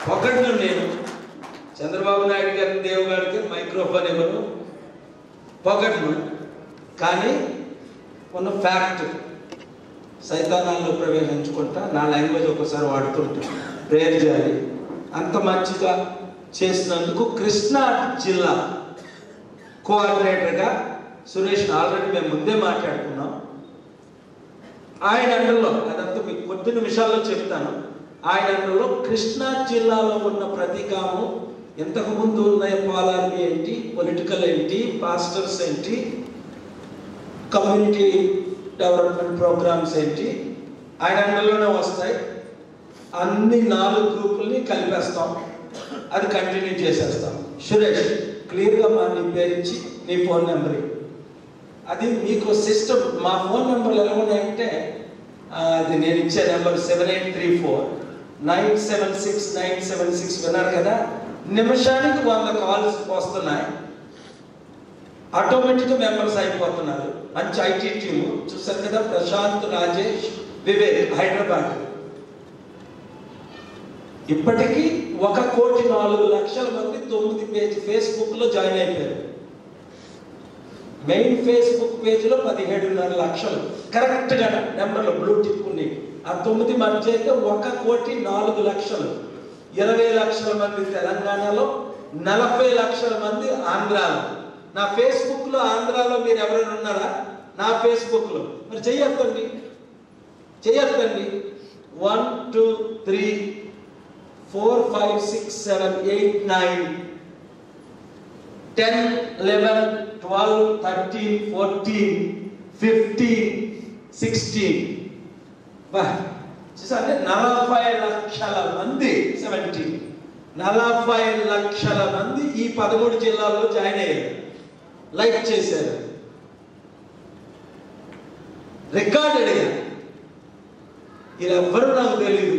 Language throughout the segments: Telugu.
ఒకటిలో నేను చంద్రబాబు నాయుడు గారి దేవు గారికి మైక్రోఫోన్ ఇవ్వను పొగట్ను కానీ ఉన్న ఫ్యాక్ట్ సైతానాల్లో ప్రవేశించుకుంటా నా లాంగ్వేజ్ ఒకసారి వాడుతుంటా ప్రేయర్ చేయాలి అంత మంచిగా చేసినందుకు కృష్ణా జిల్లా కోఆర్డినేటర్గా సురేష్ ఆల్రెడీ మేము ముందే మాట్లాడుకున్నాం ఆయన అండర్లో అదంతా మీకు కొద్ది నిమిషాల్లో చెప్తాను ఆయన అండర్లో కృష్ణా జిల్లాలో ఉన్న ప్రతి గ్రామం ఇంతకు ముందు ఉన్న పాలార్మీ ఏంటి పొలిటికల్ ఏంటి పాస్టర్స్ ఏంటి కమ్యూనిటీ డెవలప్మెంట్ ప్రోగ్రామ్స్ ఏంటి ఆయన అండర్లోనే వస్తాయి అన్ని నాలుగు గ్రూపుల్ని కలిపేస్తాం అది కంటిన్యూ చేసేస్తాం సురేష్ క్లియర్గా మా నీ పేరు ఇచ్చి నీ ఫోన్ నెంబర్ ఇవ్వు. అది మీకు సిస్టమ్ మా ఫోన్ నెంబర్లు ఎలా ఉన్నాయంటే ఆ, అది నేను ఇచ్చే number seven eight three four nine seven six nine seven six విన్నారు కదా నిమిషానికి వంద కాల్స్ వస్తున్నాయి ఆటోమేటిక్గా మెంబర్స్ అయిపోతున్నారు మంచి ఐటీ టీము చూసారు కదా ప్రశాంత్ రాజేష్ వివేక్ హైదరాబాద్ ఇప్పటికీ ఒక కోటి నాలుగు లక్షల మంది తొమ్మిది పేజ్ ఫేస్బుక్లో జాయిన్ అయిపోయారు మెయిన్ ఫేస్బుక్ పేజీలో పదిహేడున్నర లక్షలు కరెక్ట్గా నెంబర్లో బ్లూ టిక్ ఉన్నాయి ఆ తొమ్మిది మధ్య అయితే ఒక కోటి నాలుగు లక్షలు ఇరవై లక్షల మంది తెలంగాణలో నలభై లక్షల మంది ఆంధ్రాలో నా ఫేస్బుక్లో ఆంధ్రాలో మీరు ఎవరైనా ఉన్నారా నా ఫేస్బుక్లో మరి చెయ్యొద్దండి చెయ్యొద్దండి one two three four five six seven eight nine ten eleven twelve thirteen fourteen fifteen sixteen చూసారంటే నలభై లక్షల మంది సెవెంటీన్ నలభై లక్షల మంది ఈ పదమూడు జిల్లాల్లో జాయిన్ అయ్యారు లైక్ చేశారు రికార్డెడ్ ఇలా ఎవ్వరూ నాకు తెలియదు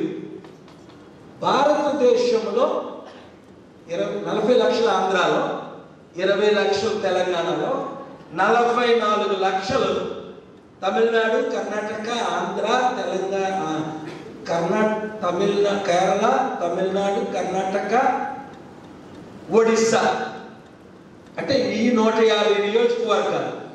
భారతదేశంలో ఇరవై నలభై లక్షల ఆంధ్రాలో ఇరవై లక్షలు తెలంగాణలో నలభై నాలుగు లక్షలు తమిళనాడు కర్ణాటక ఆంధ్ర తెలంగాణ కర్ణా తమిళ కేరళ తమిళనాడు కర్ణాటక ఒడిస్సా అంటే ఈ నూట యాభై నియోజకవర్గాలు